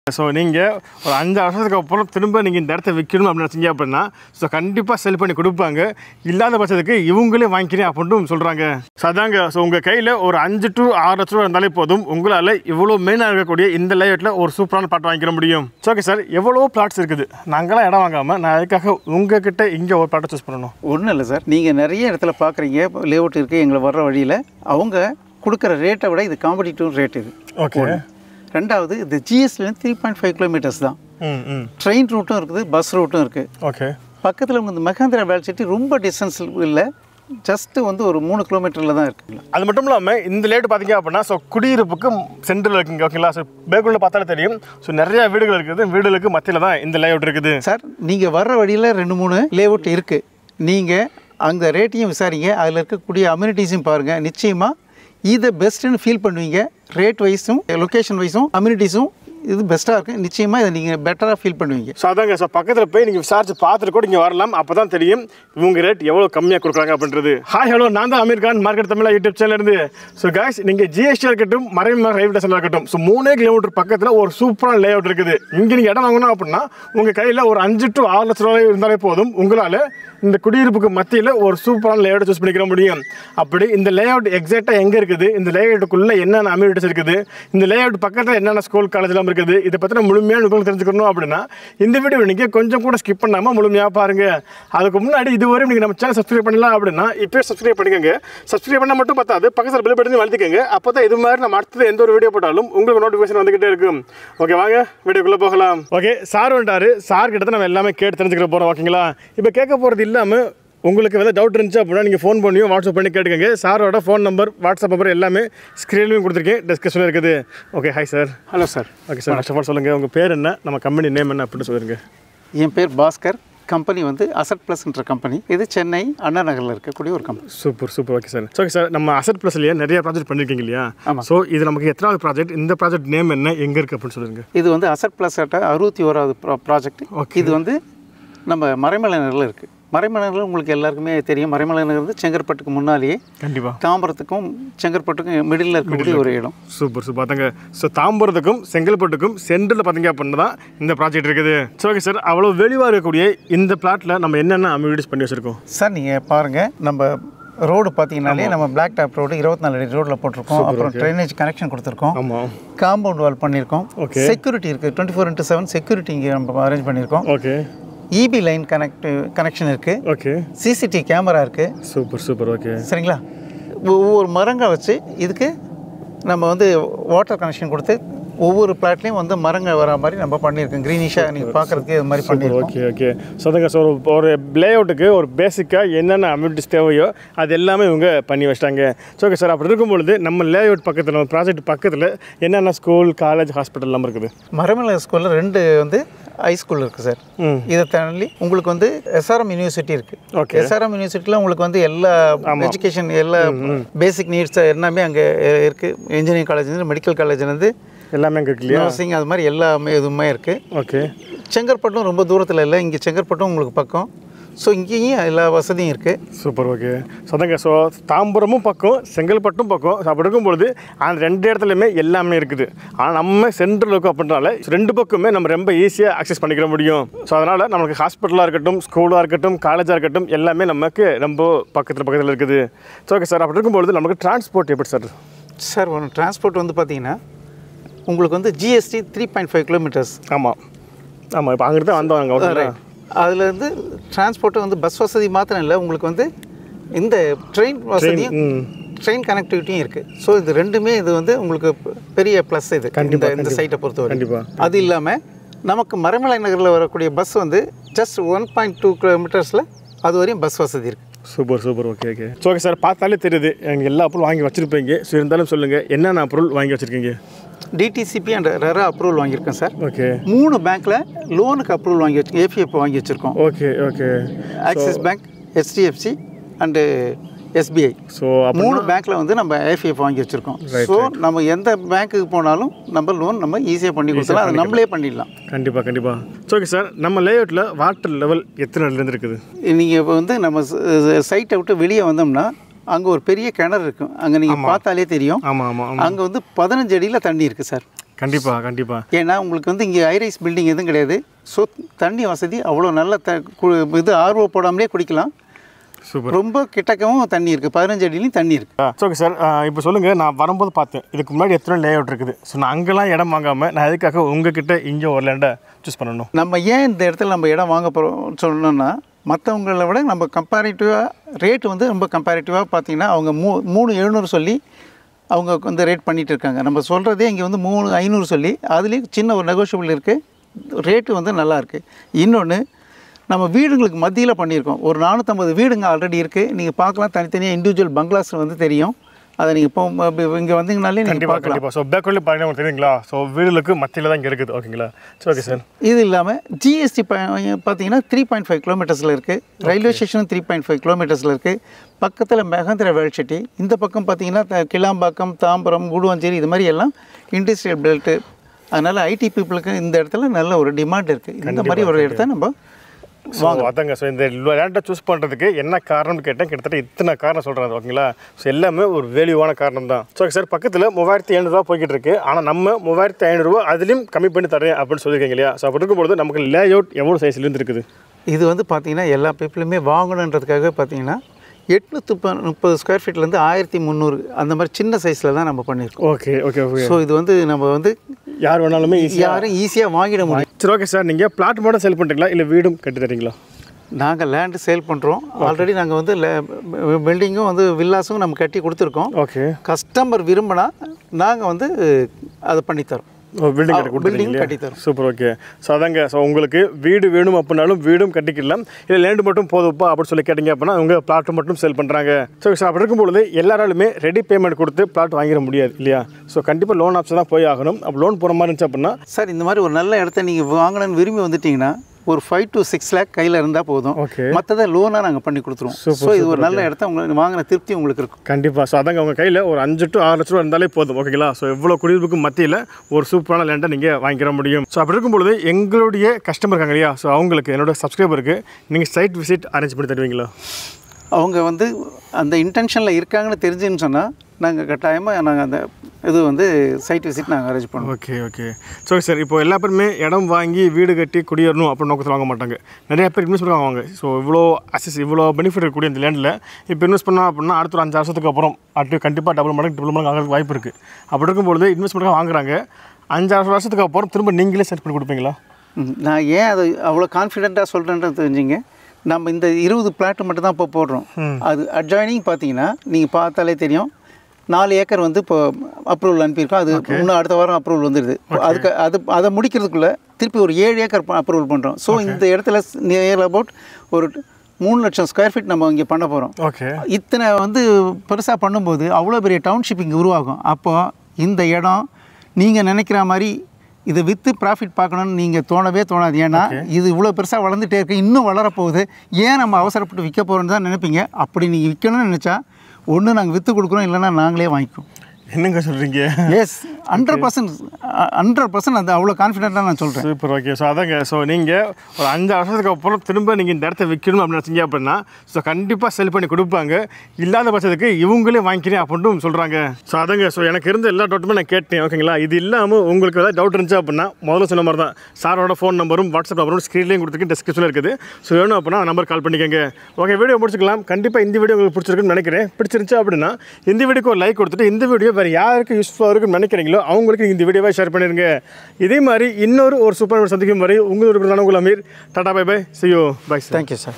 So நீங்கள் ஒரு அஞ்சு வருஷத்துக்கு அப்புறம் திரும்ப நீங்கள் இந்த இடத்த விற்கணும் அப்படின்னு நினச்சிங்க அப்படின்னா ஸோ கண்டிப்பாக செல் பண்ணி கொடுப்பாங்க இல்லாத பட்சத்துக்கு இவங்களே வாங்கிக்கிறேன் அப்படின்ட்டு சொல்கிறாங்க ஸோ அதாங்க ஸோ உங்கள் கையில் ஒரு அஞ்சு டு ஆறு லட்ச ரூபா இருந்தாலே போதும் உங்களால் இவ்வளோ மெயினாக இருக்கக்கூடிய இந்த லேஅவுட்டில் ஒரு சூப்பரான பிளாட் வாங்கிக்கிற முடியும் ஓகே சார் எவ்வளோ பிளாட்ஸ் இருக்குது நாங்களாம் இடம் வாங்காமல் நான் அதுக்காக உங்ககிட்ட இங்கே ஒரு பிளாட்டை சூஸ் பண்ணணும் ஒன்றும் இல்லை சார் நீங்கள் நிறைய இடத்துல பார்க்குறீங்க லேஅவுட் இருக்குது எங்களை வர்ற வழியில் அவங்க கொடுக்குற ரேட்டை விட இது காம்படிட்டிவ் ரேட் இது ஓகே ரெண்டாவது இது ஜிஎஸ்லேருந்து த்ரீ பாயிண்ட் ஃபைவ் கிலோமீட்டர்ஸ் தான் ம் ம் ட்ரெயின் ரூட்டும் இருக்குது பஸ் ரூட்டும் இருக்குது ஓகே பக்கத்தில் உங்க இந்த மகேந்திரா வேல் சிட்டி ரொம்ப டிஸ்டன்ஸ் இல்லை ஜஸ்ட்டு வந்து ஒரு மூணு கிலோமீட்டரில் தான் இருக்குங்களா அது மட்டும் இல்லாமல் இந்த லேட் பார்த்தீங்க அப்படின்னா ஸோ குடியிருப்புக்கு சென்டரில் இருக்குங்க ஓகேங்களா ஸோ பேக்குள்ள பார்த்தாலே தெரியும் ஸோ நிறைய வீடுகள் இருக்குது வீடுகளுக்கு மத்தியில் தான் இந்த லேஅவுட் இருக்குது சார் நீங்கள் வர்ற வழியில் ரெண்டு மூணு லேஅவுட் இருக்குது நீங்கள் அந்த ரேட்டையும் விசாரிங்க அதில் இருக்கக்கூடிய அம்யூனிட்டிஸையும் பாருங்கள் நிச்சயமாக இதை பெஸ்ட்டுன்னு ஃபீல் பண்ணுவீங்க ரேட் வைஸும் லொக்கேஷன் வைஸும் அம்யூனிட்டிஸும் இது பெஸ்ட்டாக இருக்குது நிச்சயமாக இதை நீங்கள் பெட்டராக ஃபீல் பண்ணுவீங்க ஸோ அதாங்க ஸோ பக்கத்தில் போய் நீங்கள் விசாரிச்சு பார்த்துட்டு கூட இங்கே வரலாம் அப்போ தான் தெரியும் இவங்க ரேட் எவ்வளோ கம்மியாக கொடுக்குறாங்க அப்படின்றது ஹாய் ஹலோ நான் தான் Amir Khan market Tamizha YouTube channel இருந்து ஸோ காய்ஸ் நீங்கள் ஜிஎஸ்டி இருக்கட்டும் மறைமுக ரயில்வே ஸ்டேஷன் இருக்கட்டும் ஸோ மூணே கிலோமீட்டர் பக்கத்தில் ஒரு சூப்பரான லே அவுட் இருக்குது இங்கே நீங்கள் இடம் வாங்கணும் அப்படின்னா உங்கள் கையில் ஒரு அஞ்சு டு ஆறு லட்ச ரூபாய் இருந்தாலே போதும் உங்களால் இந்த குடியிருப்புக்கு மத்தியில் ஒரு சூப்பரான லேஅவுட் சூஸ் பண்ணிக்கிற முடியும் அப்படி இந்த லேஅவுட் எக்ஸாக்டாக எங்கே இருக்குது இந்த லேஅவுட்டுக்குள்ளே என்னென்ன அம்யூனிட்டிஸ் இருக்குது இந்த லேஅவுட் பக்கத்தில் என்னென்ன ஸ்கூல் காலேஜ்லாம் இருக்குது இதை பற்றின முழுமையான விவரம் தெரிஞ்சுக்கணும் அப்படின்னா இந்த வீடியோ நீங்கள் கொஞ்சம் கூட ஸ்கிப் பண்ணாமல் முழுமையாக பாருங்கள் அதுக்கு முன்னாடி இதுவரை நீங்கள் நம்ம சேனல் சப்ஸ்கிரைப் பண்ணலாம் அப்படின்னா இப்போ சப்ஸ்கிரைப் பண்ணிக்கோங்க சப்ஸ்கிரைப் பண்ணால் மட்டும் பத்தாது பக்கத்தில் பில் பட்டனையும் வளர்த்துக்கோங்க அப்போ தான் இது மாதிரி நம்ம அடுத்தது எந்த ஒரு வீடியோ போட்டாலும் உங்களுக்கு நோட்டிஃபிகேஷன் வந்துகிட்டே இருக்கும் ஓகே வாங்க வீடியோக்குள்ளே போகலாம் ஓகே சார் வந்துட்டாரு சார் கிட்ட தான் நம்ம எல்லாமே கேட்டு தெரிஞ்சுக்கிற போகிறோம் ஓகேங்களா இப்போ கேட்க போகிறது இல்லாமல் உங்களுக்கு எதாவது டவுட் இருந்துச்சு அப்படின்னா நீங்கள் ஃபோன் பண்ணியோ வாட்ஸ்அப் பண்ணி கேட்டுக்கோங்க சாரோட ஃபோன் நம்பர் வாட்ஸ்அப் நம்பர் எல்லாமே ஸ்க்ரீன்லையும் கொடுத்துருக்கேன் டிஸ்கஷனில் இருக்குது okay hi sir hello sir okay sir first of all சொல்லுங்கள் உங்கள் பேர் என்ன நம்ம கம்பெனி நேம் என்ன அப்படின்னு சொல்லுங்க என் பேர் பாஸ்கர் கம்பெனி வந்து அசட் ப்ளஸ்ன்ற கம்பெனி இது சென்னை அண்ணா நகரில் இருக்கக்கூடிய ஒரு company super super okay sir okay sir நம்ம அசட் ப்ளஸ்லேயே நிறைய ப்ராஜெக்ட் பண்ணியிருக்கீங்க இல்லையா ஆமாம். ஸோ இது நமக்கு எத்தனாவது ப்ராஜெக்ட் இந்த ப்ராஜெக்ட் நேம் என்ன எங்கே இருக்குது அப்படின்னு சொல்லுங்கள் இது வந்து அசட் ப்ளஸ் அறுபத்தி ஓராவது ப்ராஜெக்ட் Okay. இது வந்து நம்ம மறைமலை நகரில் இருக்குது மறைமலை நகர் உங்களுக்கு எல்லாருக்குமே தெரியும் மறைமலை நகர் வந்து செங்கற்பட்டுக்கு முன்னாலேயே கண்டிப்பாக தாம்பரத்துக்கும் செங்கற்பட்டுக்கும் மிடில் இருக்கக்கூடிய ஒரு இடம் சூப்பர் சூப்பர் பார்த்தாங்க ஸோ தாம்பரத்துக்கும் செங்கல்பட்டுக்கும் சென்டரில் பார்த்தீங்க அப்படின்னா தான் இந்த ப்ராஜெக்ட் இருக்குது ஸோ ஓகே சார் அவ்வளோ வெளிவாக இருக்கக்கூடிய இந்த பிளாட்டில் நம்ம என்னென்ன அம்யூனிட்டிஸ் பண்ணி வச்சுருக்கோம் சார் நீங்கள் பாருங்கள் நம்ம ரோடு பார்த்தீங்கன்னாலே நம்ம பிளாக் டாப் ரோடு இருபத்தி நாலு அடி ரோட்டில் போட்டிருக்கோம் அப்புறம் ட்ரைனேஜ் கனெக்ஷன் கொடுத்துருக்கோம் ஆமாம் காம்பவுண்ட் வால் பண்ணியிருக்கோம் Okay. செக்யூரிட்டி இருக்குது twenty four into seven security இங்கே நம்ம அரேஞ்ச் பண்ணியிருக்கோம் okay EB line connect connection இருக்குது ஓகே சிசிடிவி கேமரா இருக்குது சூப்பர் சூப்பர் ஓகே சரிங்களா ஒவ்வொரு மரங்கள் வச்சு இதுக்கு நம்ம வந்து வாட்டர் கனெக்ஷன் கொடுத்து ஒவ்வொரு பிளாட்லேயும் வந்து மரங்கள் வர மாதிரி நம்ம பண்ணியிருக்கோம் க்ரீனிஷாக நீங்கள் பார்க்குறதுக்கு இது மாதிரி பண்ணியிருக்கோம் ஓகே ஓகே ஸோ அதுங்க ஸோ ஒரு ஒரு லேஅவுட்டுக்கு ஒரு பேசிக்காக என்னென்ன அம்யூனிட்டிஸ் தேவையோ அது எல்லாமே இவங்க பண்ணி வச்சிட்டாங்க ஸோ ஓகே சார் அப்படி இருக்கும்பொழுது நம்ம லேஅவுட் பக்கத்தில் நம்ம ப்ராஜெக்ட் பக்கத்தில் என்னென்ன ஸ்கூல் காலேஜ் ஹாஸ்பிட்டல் எல்லாம் இருக்குது மரமலை ஸ்கூலில் ரெண்டு வந்து ஹை ஸ்கூல் இருக்குது சார் ம் இதை தாண்டி உங்களுக்கு வந்து எஸ்ஆர்எம் யூனிவர்சிட்டி இருக்குது Okay. எஸ்ஆர்எம் யூனிவர்சிட்டியில் உங்களுக்கு வந்து எல்லா எஜுகேஷன் எல்லா பேசிக் நீட்ஸ் எல்லாமே அங்கே இருக்குது இன்ஜினியரிங் காலேஜ்லேருந்து மெடிக்கல் காலேஜ்லேருந்து எல்லாமே அங்கே இருக்கு இல்லையா நர்சிங் அது மாதிரி எல்லாமே இதுவுமே இருக்குது ஓகே செங்கற்பட்டும் ரொம்ப தூரத்தில் இல்லை இங்கே செங்கற்பட்டும் உங்களுக்கு பக்கம் ஸோ இங்கேயும் எல்லா வசதியும் இருக்குது சூப்பர் ஓகே ஸோ அதாங்க ஸோ தாம்பரமும் பக்கம் செங்கல்பட்டும் பக்கம் ஸோ அப்படி இருக்கும்பொழுது அந்த ரெண்டு இடத்துலையுமே எல்லாமே இருக்குது ஆனால் நம்ம சென்ட்ரல் இருக்கும் அப்படின்றனால ரெண்டு பக்கமே நம்ம ரொம்ப ஈஸியாக அக்சஸ் பண்ணிக்கிற முடியும் ஸோ அதனால் நமக்கு ஹாஸ்பிட்டலாக இருக்கட்டும் ஸ்கூலாக இருக்கட்டும் காலேஜாக இருக்கட்டும் எல்லாமே நமக்கு ரொம்ப பக்கத்தில் பக்கத்தில் இருக்குது ஸோ ஓகே சார் அப்படி இருக்கும்பொழுது நமக்கு டிரான்ஸ்போர்ட் எப்படி சார் சார் ஒரு டிரான்ஸ்போர்ட் வந்து பார்த்தீங்கன்னா உங்களுக்கு வந்து GST three point five kilometres ஆமாம் ஆமாம் இப்போ அங்கிட்டு தான் வந்தவங்க ஓகேங்களா அதில் வந்து டிரான்ஸ்போர்ட்டு வந்து பஸ் வசதி மாத்திரம் இல்லை உங்களுக்கு வந்து இந்த ட்ரெயின் வசதியும் ம் ட்ரெயின் கனெக்டிவிட்டியும் இருக்குது ஸோ இது ரெண்டுமே இது வந்து உங்களுக்கு பெ- பெரிய ப்ளஸ் இது இந்த இந்த சைட்டை பொறுத்தவரை கண்டிப்பாக அது இல்லாமல் நமக்கு மறைமலை நகரில் வரக்கூடிய பஸ் வந்து ஜஸ்ட் ஒன் பாயிண்ட் டூ கிலோமீட்டர்ஸில் அது வரையும் பஸ் வசதி இருக்குது super super okay okay so okay sir பார்த்தாலே தெரியுது எனக்கு எல்லா பொருளும் வாங்கி வச்சுருப்பீங்க ஸோ இருந்தாலும் சொல்லுங்கள் என்னென்ன பொருள் வாங்கி வச்சுருக்கீங்க டிடிசிபி அண்ட் ரெரா அப்ரூவல் வாங்கியிருக்கேன் சார் ஓகே மூணு பேங்க்கில் லோனுக்கு அப்ரூவல் வாங்கி வச்சு ஏபிஎஃப் வாங்கி வச்சுருக்கோம் okay okay Axis bank HDFC and SBI so மூணு பேங்க்கில் வந்து நம்ம ஏபிஎஃப் வாங்கி வச்சுருக்கோம் ஸோ நம்ம எந்த பேங்க்குக்கு போனாலும் நம்ம லோன் நம்ம ஈஸியாக பண்ணி கொடுத்தலாம் அது நம்மளே பண்ணிடலாம் கண்டிப்பாக கண்டிப்பாக ஸோ ஓகே சார் நம்ம லேஅவுட்டில் வாட்டர் லெவல் எத்தனை இடத்துலேருந்து இருக்குது நீங்கள் இப்போ வந்து நம்ம சைட்டை விட்டு வெளியே வந்தோம்னா அங்கே ஒரு பெரிய கிணறு இருக்கும் அங்கே நீங்கள் பார்த்தாலே தெரியும் ஆமாம் ஆமாம் அங்கே வந்து பதினஞ்சு அடியில் தண்ணி இருக்குது சார் கண்டிப்பா கண்டிப்பா ஏன்னா உங்களுக்கு வந்து இங்கே ஐரைஸ் பில்டிங் எதுவும் கிடையாது ஸோ தண்ணி வசதி அவ்வளோ நல்ல த கு- இது ஆர்வ போடாமலே குடிக்கலாம் சூப்பர் ரொம்ப கிட்டக்கவும் தண்ணி இருக்குது பதினஞ்சு அடியிலையும் தண்ணி இருக்குது ஓகே சார் இப்போ சொல்லுங்கள் நான் வரும்போது பார்த்தேன் இதுக்கு முன்னாடி எத்தனை லே அவுட் இருக்குது ஸோ நான் அங்கெல்லாம் இடம் வாங்காமல் நான் எதுக்காக உங்ககிட்ட இங்கே ஒரு லேண்டை சூஸ் பண்ணணும் நம்ம ஏன் இந்த இடத்துல நம்ம இடம் வாங்க போகிறோம் சொல்லணும்னா மற்றவங்கள விட நம்ம கம்பேரிட்டிவாக ரேட் வந்து ரொம்ப கம்பேரிட்டிவாக பார்த்தீங்கன்னா அவங்க மூ மூணு எழுநூறு சொல்லி அவங்க வந்து ரேட் பண்ணிகிட்டு இருக்காங்க நம்ம சொல்கிறதே இங்கே வந்து மூணு ஐநூறு சொல்லி அதுலேயும் சின்ன ஒரு நெகோஷியபிள் இருக்குது ரேட்டு வந்து நல்லா இருக்குது இன்னொன்று நம்ம வீடுங்களுக்கு மத்தியில் பண்ணியிருக்கோம் ஒரு நானூற்றம்பது வீடுங்க ஆல்ரெடி இருக்குது நீங்கள் பார்க்கலாம் தனித்தனியாக இண்டிவிஜுவல் பங்களாஸ் வந்து தெரியும் அதை நீங்கள் இப்போ இங்கே வந்தீங்கனாலே நீங்கள் கண்டிப்பாக பார்க்கலாம் கண்டிப்பாக ஸோ பேக்வர்ட்லேயும் பார்த்தீங்கன்னா உங்களுக்கு தெரியுங்களா ஸோ வீடுகளுக்கு மத்தியில் தான் இங்கே இருக்குது ஓகேங்களா சரி ஓகே சார் இது இல்லாமல் ஜிஎஸ்டி பார்த்தீங்கன்னா த்ரீ பாயிண்ட் ஃபைவ் கிலோமீட்டர்ஸில் இருக்குது ரயில்வே ஸ்டேஷனும் த்ரீ பாயிண்ட் ஃபைவ் கிலோமீட்டர்ஸில் இருக்குது பக்கத்தில் மெகந்திர வேல்செட்டி இந்த பக்கம் பார்த்தீங்கன்னா த- கிளாம்பாக்கம் தாம்பரம் குடுவாஞ்சேரி இது மாதிரி எல்லாம் இண்டஸ்ட்ரியல் பெல்ட்டு அதனால் ஐடி பீப்புளுக்கு இந்த இடத்துல நல்ல ஒரு டிமாண்ட் இருக்குது இந்த மாதிரி ஒரு இடத்த நம்ம ஸோ அதாங்க ஸோ இந்த லேண்டை சூஸ் பண்ணுறதுக்கு என்ன காரணம்னு கேட்டேன் கிட்டத்தட்ட இத்தனை காரணம் சொல்கிறாங்க ஓகேங்களா ஸோ எல்லாமே ஒரு வேல்யூவான காரணம் தான் ஸோ சார் பக்கத்தில் மூவாயிரத்தி ஐநூறுரூவா போய்கிட்டு இருக்கு ஆனால் நம்ம மூவாயிரத்தி ஐநூறுரூவா அதுலேயும் கம்மி பண்ணி தரேன் அப்படின்னு சொல்லியிருக்கீங்க இல்லையா ஸோ அப்படி இருக்கும்போது நமக்கு லே அவுட் எவ்வளோ சைஸ்லேருந்து இருக்குது இது வந்து பார்த்தீங்கன்னா எல்லா பீப்புளுமே வாங்கணுன்றதுக்காக பார்த்தீங்கன்னா எட்நூற்றி முப்பது ஸ்கொயர் ஃபீட்லேருந்து ஆயிரத்தி முந்நூறு அந்த மாதிரி சின்ன சைஸில் தான் நம்ம பண்ணியிருக்கோம் ஓகே ஓகே ஓகே ஸோ இது வந்து நம்ம வந்து யார் வேணாலுமே ஈஸியாக யாரும் ஈஸியாக வாங்கிட முடியும் சரி ஓகே சார் நீங்கள் பிளாட் மட்டும் செல் பண்ணுறீங்களா இல்லை வீடும் கட்டி தரீங்களா நாங்கள் லேண்டு சேல் பண்ணுறோம் ஆல்ரெடி நாங்கள் வந்து பில்டிங்கும் வந்து வில்லாஸும் நம்ம கட்டி கொடுத்துருக்கோம் ஓகே கஸ்டமர் விரும்பினா நாங்கள் வந்து அதை பண்ணித்தரோம் பில்டிங் கட்டி building கொடுத்துருக்கீங்க கட்டித்தரோம். சூப்பர் ஓகே ஸோ அதாங்க ஸோ உங்களுக்கு வீடு வேணும் அப்படின்னாலும் வீடும் கட்டிக்கலாம் இல்லை லேண்டு மட்டும் போதுப்பா அப்படின்னு சொல்லி கேட்டிங்க அப்படின்னா அவங்க பிளாட் மட்டும் செல் பண்ணுறாங்க ஸோ ஸோ அப்படி இருக்கும்பொழுது எல்லாராலுமே ரெடி பேமெண்ட் கொடுத்து பிளாட் வாங்கிட முடியாது இல்லையா ஸோ கண்டிப்பாக லோன் ஆப்ஷன் தான் போய் ஆகணும் அப்போ லோன் போகிற மாதிரி இருந்துச்சு அப்படின்னா சார் இந்த மாதிரி ஒரு நல்ல இடத்த நீங்கள் வாங்கணும்னு விரும்பி வந்துட்டீங்கன்னா ஒரு ஃபைவ் to சிக்ஸ் லேக் கையில் இருந்தால் போதும் ஓகே மற்றதை லோனாக நாங்கள் பண்ணி கொடுத்துருவோம் ஸோ இது ஒரு நல்ல இடத்த உங்களுக்கு வாங்கின திருப்தி உங்களுக்கு இருக்கும் கண்டிப்பாக ஸோ அதாங்க உங்கள் கையில் ஒரு அஞ்சு டு ஆறு லட்ச ரூபா இருந்தாலே போதும் ஓகேங்களா ஸோ எவ்வளோ குடியிருப்புக்கு மத்தியில் ஒரு சூப்பரான லேண்டை நீங்கள் வாங்கிக்கிற முடியும் ஸோ அப்படி இருக்கும்பொழுது எங்களுடைய கஸ்டமர் இருக்காங்க இல்லையா ஸோ அவங்களுக்கு என்னோட சப்ஸ்கிரைபருக்கு நீங்கள் சைட் விசிட் அரேஞ்ச் பண்ணி தருவீங்களா அவங்க வந்து அந்த இன்டென்ஷனில் இருக்காங்கன்னு தெரிஞ்சுன்னு சொன்னால் நாங்கள் கட்டாயமாக நாங்கள் அந்த இது வந்து சைட் விசிட் நாங்கள் அரேஞ்ச் பண்ணுவோம் ஓகே ஓகே ஸோ சார் இப்போ எல்லா பேருமே இடம் வாங்கி வீடு கட்டி குடியேறணும் அப்படின்னு நோக்கத்தில் வாங்க மாட்டாங்க நிறைய பேர் இன்வெஸ்ட் பண்ணி வாங்குவாங்க ஸோ இவ்வளோ அசஸ் இவ்வளோ பெனிஃபிட் இருக்கக்கூடிய இந்த லேண்டில் இப்போ இன்வெஸ்ட் பண்ணோம் அப்படின்னா அடுத்த ஒரு அஞ்சு வருஷத்துக்கு அப்புறம் அடுத்து கண்டிப்பாக டபுள் மடங்கு டபுள் மடங்கு ஆகிறதுக்கு வாய்ப்பு இருக்குது அப்படி இருக்கும்பொழுது இன்வெஸ்ட்மெண்ட்டாக வாங்குறாங்க அஞ்சாறு வருஷத்துக்கு அப்புறம் திரும்ப நீங்களே செட் பண்ணி கொடுப்பீங்களா ம், நான் ஏன் அதை அவ்வளோ கான்ஃபிடென்ட்டாக சொல்கிறேன்றது தெரிஞ்சுங்க நம்ம இந்த இருபது பிளாட் மட்டும் தான் இப்போ போடுறோம் அது அட்ஜாயினிங் பார்த்தீங்கன்னா நீங்கள் பார்த்தாலே தெரியும் நாலு ஏக்கர் வந்து இப்போ அப்ரூவல் அனுப்பியிருக்கோம் அது இன்னும் அடுத்த வாரம் அப்ரூவல் வந்துடுது அதுக்கு அது அதை முடிக்கிறதுக்குள்ளே திருப்பி ஒரு ஏழு ஏக்கர் அப்ரூவல் பண்ணுறோம் ஸோ இந்த இடத்துல நியர் அபவுட் ஒரு மூணு லட்சம் ஸ்கொயர் ஃபீட் நம்ம இங்கே பண்ண போகிறோம் ஓகே இத்தனை வந்து பெருசாக பண்ணும்போது அவ்வளோ பெரிய டவுன்ஷிப் இங்கே உருவாகும் அப்போ இந்த இடம் நீங்கள் நினைக்கிற மாதிரி இதை விற்று ப்ராஃபிட் பார்க்கணும்னு நீங்கள் தோணவே தோணாது ஏன்னா இது இவ்வளோ பெருசாக வளர்ந்துட்டே இருக்கு இன்னும் வளரப்போகுது ஏன் நம்ம அவசரப்பட்டு விற்க போகிறோன்னு தான் நினைப்பீங்க அப்படி நீங்கள் விற்கணும்னு நினச்சா ஒன்று நாங்கள் விற்று கொடுக்குறோம் இல்லைன்னா நாங்களே வாங்கிக்குவோம் என்னங்க சொல்கிறீங்க yes hundred percent hundred percent அது அவ்வளோ கான்ஃபிடென்ட்டாக நான் சொல்கிறேன் சூப்பர் ஓகே ஸோ அதாங்க ஸோ நீங்கள் ஒரு அஞ்சு வருஷத்துக்கு அப்புறம் திரும்ப நீங்கள் இந்த இடத்த விற்கணும் அப்படின்னு நினச்சிங்க அப்படின்னா ஸோ கண்டிப்பாக செல் பண்ணி கொடுப்பாங்க இல்லாத பட்சத்துக்கு இவங்களே வாங்கிக்கிறேன் அப்படின்ட்டு சொல்கிறாங்க ஸோ அதாங்க ஸோ எனக்கு இருந்த எல்லா டவுட்டுமே நான் கேட்டேன் ஓகேங்களா இது இல்லாமல் உங்களுக்கு ஏதாவது டவுட் இருந்துச்சு அப்படின்னா முதல்ல சொன்ன மாதிரி தான் சாரோட ஃபோன் நம்பரும் வாட்ஸ்அப் நம்பரும் ஸ்க்ரீன்லேயும் கொடுத்துருக்கு டிஸ்கிரிப்ஷனில் இருக்குது ஸோ வேணும் அப்படின்னா நம்பர் கால் பண்ணிக்கோங்க ஓகே வீடியோ முடிச்சுக்கலாம் கண்டிப்பாக இந்த வீடியோ உங்களுக்கு பிடிச்சிருக்குன்னு நினைக்கிறேன் பிடிச்சிருந்துச்சு அப்படின்னா இந்த வீடியோக்கு ஒரு லைக் கொடுத்துட்டு இந்த வீடியோ வேறு யாருக்கு யூஸ்ஃபுல்லாக இருக்குன்னு நினைக்கிறீங்களோ அவங்களுக்கு இந்த வீடியோவை ஷேர் பண்ணிடுங்க இதே மாதிரி இன்னொரு ஒரு சூப்பர் சந்திக்கும் வரை உங்களோட உங்கள் Amir tata bye bye ciao bye sir thank you sir